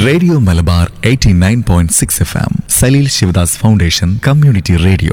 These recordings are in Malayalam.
radio Malabar 89.6 point six F M Salil Sivadas foundation community radio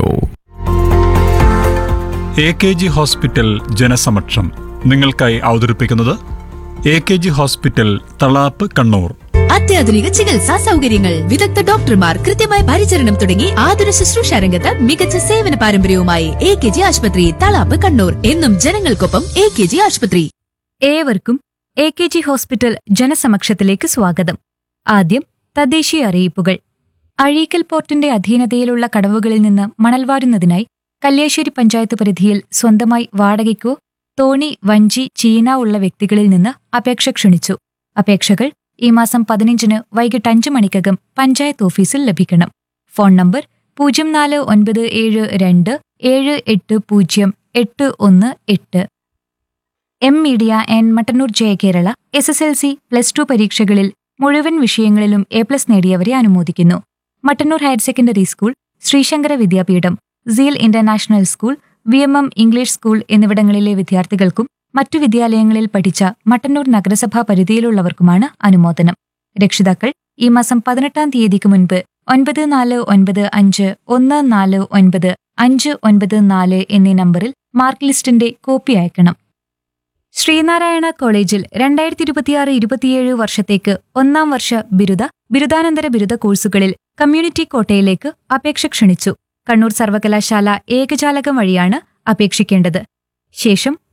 A K G hospital ജനസമക്ഷം നിങ്ങൾക്കായി അവതരിപ്പിക്കുന്നത് A K G hospital Thalap Kannur അത്യാധുനിക ചികിത്സാ സൗകര്യങ്ങൾ വിദഗ്ധ ഡോക്ടർമാർ കൃത്യമായ പരിചരണം തുടങ്ങി ആതുര ശുശ്രൂഷ രംഗത്ത് മികച്ച സേവന പാരമ്പര്യവുമായി എ കെ ജി ആശുപത്രി തളാപ്പ് കണ്ണൂർ എന്നും ജനങ്ങൾക്കൊപ്പം എ കെ ജി ആശുപത്രി ഏവർക്കും എ കെ ജി ഹോസ്പിറ്റൽ ജനസമക്ഷത്തിലേക്ക് സ്വാഗതം ആദ്യം തദ്ദേശീയ അറിയിപ്പുകൾ അഴീക്കൽ പോർട്ടിന്റെ അധീനതയിലുള്ള കടവുകളിൽ നിന്ന് മണൽ വാരുന്നതിനായി കല്യാശ്ശേരി പഞ്ചായത്ത് പരിധിയിൽ സ്വന്തമായി വാടകയ്ക്കോ തോണി വഞ്ചി ചീന ഉള്ള വ്യക്തികളിൽ നിന്ന് അപേക്ഷ ക്ഷണിച്ചു അപേക്ഷകൾ ഈ മാസം പതിനഞ്ചിന് വൈകിട്ട് അഞ്ച് മണിക്കകം പഞ്ചായത്ത് ഓഫീസിൽ ലഭിക്കണം ഫോൺ നമ്പർ പൂജ്യം നാല് ഒൻപത് ഏഴ് രണ്ട് ഏഴ് എട്ട് പൂജ്യം എട്ട് ഒന്ന് എട്ട് M media and Mattannur Jaya Kerala S S L C plus two പരീക്ഷകളിൽ മുഴുവൻ വിഷയങ്ങളിലും എ പ്ലസ് നേടിയവരെ അനുമോദിക്കുന്നു Mattannur higher secondary school Sreesankara Vidyapeetham seal international school V M M English school എന്നിവിടങ്ങളിലെ വിദ്യാർത്ഥികൾക്കും മറ്റു വിദ്യാലയങ്ങളിൽ പഠിച്ച മട്ടന്നൂർ നഗരസഭാ പരിധിയിലുള്ളവർക്കുമാണ് അനുമോദനം രക്ഷിതാക്കൾ ഈ മാസം പതിനെട്ടാം തീയതിക്ക് മുൻപ് ഒൻപത് നാല് ഒൻപത് അഞ്ച് ഒന്ന് നാല് ഒൻപത് അഞ്ച് ഒൻപത് നാല് എന്നീ നമ്പറിൽ മാർക്ക് ലിസ്റ്റിന്റെ കോപ്പി അയക്കണം ശ്രീനാരായണ കോളേജിൽ രണ്ടായിരത്തി ഇരുപത്തിയാറ് ഇരുപത്തിയേഴ് വർഷത്തേക്ക് ഒന്നാം വർഷ ബിരുദ ബിരുദാനന്തര ബിരുദ കോഴ്സുകളിൽ കമ്മ്യൂണിറ്റി കോട്ടയിലേക്ക് അപേക്ഷ ക്ഷണിച്ചു കണ്ണൂർ സർവകലാശാല ഏകജാലകം വഴിയാണ് അപേക്ഷിക്കേണ്ടത് ശേഷം